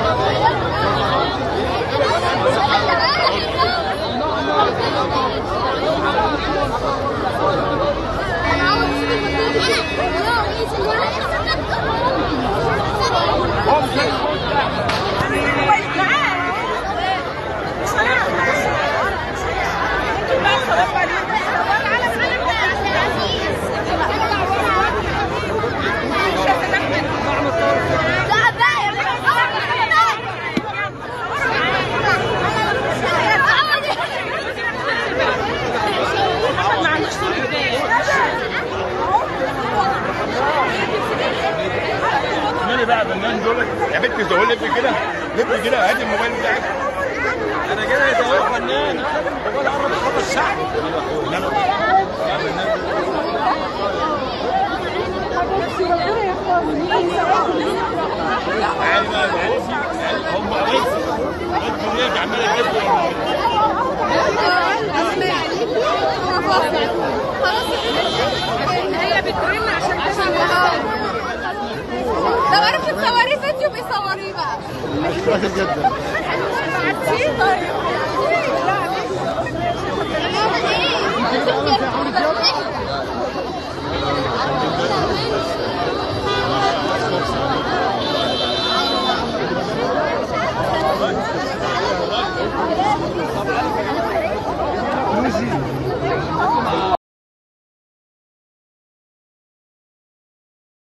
مين بقى فنان دول يا بنت زهور لف كده لف كده هات الموبايل بتاعك انا جاي اهو فنان بقول قرب خمس ساعات تعالى بقى تعالى. هم بس الكوريات عماله تلف هي بتقولنا عشان تشوفها لو عرفتي تصوري فيديو بيصوريه بقى مش كويس جدا بعتيه طيب